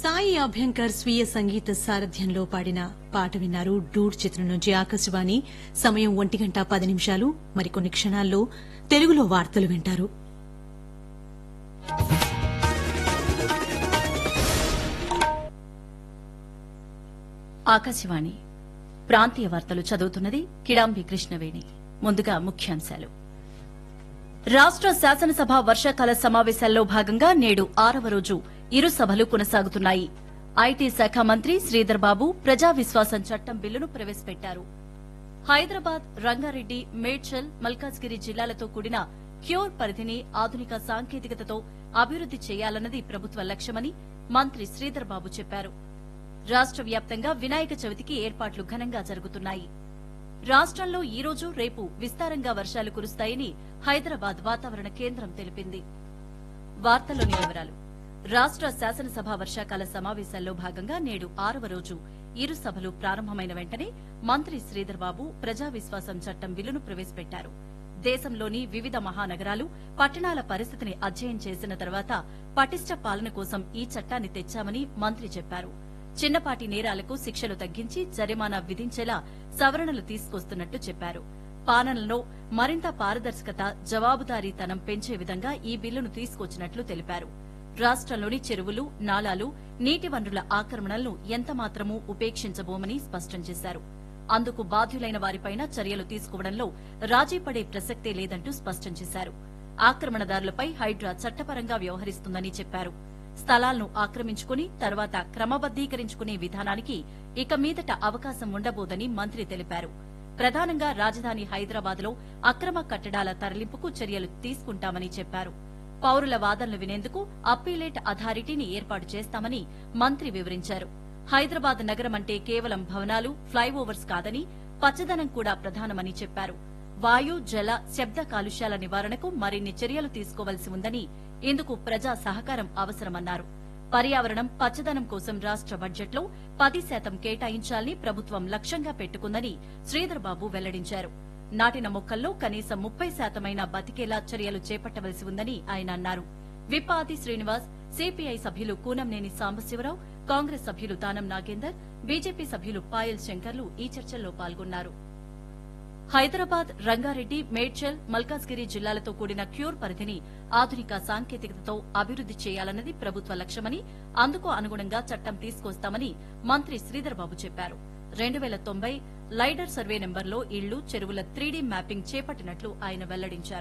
సాయి అభ్యంకర్ స్వీయ సంగీత సారథ్యంలో పాడిన పాట విన్నారు డూడ్ చిత్రం నుంచి ఆకాశవాణి సమయం ఒంటి గంట పది నిమిషాలు మరికొన్ని క్షణాల్లో తెలుగులో వార్తలు వింటారు ఆకాశవాణి ప్రాంతీయ వార్తలు చదువుతున్నది కిడాంబి కృష్ణవేణి ముందుగా ముఖ్యాంశాలు రాష్ట శాసనసభ వర్షాకాల సమావేశాల్లో భాగంగా నేడు ఆరవ రోజు ఇరు సభలు కొనసాగుతున్నాయి ఐటీ శాఖ మంత్రి శ్రీధర్ బాబు ప్రజా విశ్వాసం చట్టం బిల్లును ప్రవేశపెట్టారు హైదరాబాద్ రంగారెడ్డి మేడ్చల్ మల్కాజ్గిరి జిల్లాలతో కూడిన క్యూర్ పరిధిని ఆధునిక సాంకేతికతతో అభివృద్ది చేయాలన్నది ప్రభుత్వ లక్ష్యమని మంత్రి శ్రీధర్ బాబు చెప్పారు రాష్ట వ్యాప్తంగా వినాయక చవితికి ఏర్పాట్లు ఘనంగా జరుగుతున్నాయి రాష్టంలో ఈ రోజు రేపు విస్తారంగా వర్షాలు కురుస్తాయని హైదరాబాద్ వాతావరణ కేంద్రం తెలిపింది వార్తల్లోని వివరాలు రాష్ట శాసనసభ వర్షాకాల సమావేశాల్లో భాగంగా నేడు ఆరవ రోజు ఇరు సభలు ప్రారంభమైన వెంటనే మంత్రి శ్రీధర్ బాబు ప్రజా విశ్వాసం చట్టం బిల్లును ప్రవేశపెట్టారు దేశంలోని వివిధ మహానగరాలు పట్టణాల పరిస్థితిని అధ్యయనం చేసిన తర్వాత పటిష్ట పాలన కోసం ఈ చట్టాన్ని తెచ్చామని మంత్రి చెప్పారు చిన్నపాటి నేరాలకు శిక్షలు తగ్గించి జరిమానా విధించేలా సవరణలు తీసుకొస్తున్నట్టు చెప్పారు పాలనలో మరింత పారదర్శకత జవాబుదారీతనం పెంచే విధంగా ఈ బిల్లును తీసుకొచ్చినట్లు తెలిపారు రాష్టంలోని చెరువులు నాలాలు నీటి వనరుల ఆక్రమణలను ఎంతమాత్రమూ ఉపేక్షించబోమని స్పష్టం చేశారు అందుకు బాధ్యులైన వారిపైన చర్యలు తీసుకోవడంలో రాజీ పడే ప్రసక్తే లేదంటూ స్పష్టం చేశారు ఆక్రమణదారులపై హైడ్రా చట్టపరంగా వ్యవహరిస్తుందని చెప్పారు స్థలాలను ఆక్రమించుకుని తర్వాత క్రమబద్దీకరించుకునే విధానానికి ఇక మీదట అవకాశం ఉండబోదని మంత్రి తెలిపారు ప్రధానంగా రాజధాని హైదరాబాద్ లో అక్రమ కట్టడాల తరలింపుకు చర్యలు తీసుకుంటామని చెప్పారు పౌరుల వాదనలు వినేందుకు అప్పీలేట్ అథారిటీని ఏర్పాటు చేస్తామని మంత్రి వివరించారు హైదరాబాద్ నగరం అంటే కేవలం భవనాలు ఫ్లైఓవర్స్ కాదని పచ్చదనం కూడా ప్రధానమని చెప్పారు వాయు జల శబ్ద కాలుష్యాల నివారణకు మరిన్ని చర్యలు తీసుకోవాల్సి ఉందని ఇందుకు ప్రజా సహకారం అవసరమన్నారు పర్యావరణం పచ్చదనం కోసం రాష్ట బడ్జెట్లో పది శాతం కేటాయించాలని ప్రభుత్వం లక్ష్యంగా పెట్టుకుందని శ్రీధర్ బాబు వెల్లడించారు నాటిన మొక్కల్లో కనీసం ముప్పై శాతమైన బతికేలా చర్యలు చేపట్టవలసి ఉందని ఆయన అన్నారు విప్ ఆది శ్రీనివాస్ సిపిఐ సభ్యులు కూనంనేని సాంబశివరావు కాంగ్రెస్ సభ్యులు దానం నాగేందర్ బీజేపీ సభ్యులు పాయల్ శంకర్లు ఈ చర్చల్లో పాల్గొన్నారు హైదరాబాద్ రంగారెడ్డి మేడ్చల్ మల్కాజ్గిరి జిల్లాలతో కూడిన క్యూర్ పరిధిని ఆధునిక సాంకేతికతతో అభివృద్ది చేయాలన్నది ప్రభుత్వ లక్ష్యమని అందుకు అనుగుణంగా చట్టం తీసుకొస్తామని మంత్రి శ్రీధర్ బాబు చెప్పారు రెండు వేల తొంభై లైడర్ సర్వే నెంబర్లో ఇళ్లు చెరువుల త్రీడీ మ్యాపింగ్ చేపట్టినట్లు ఆయన వెల్లడించారు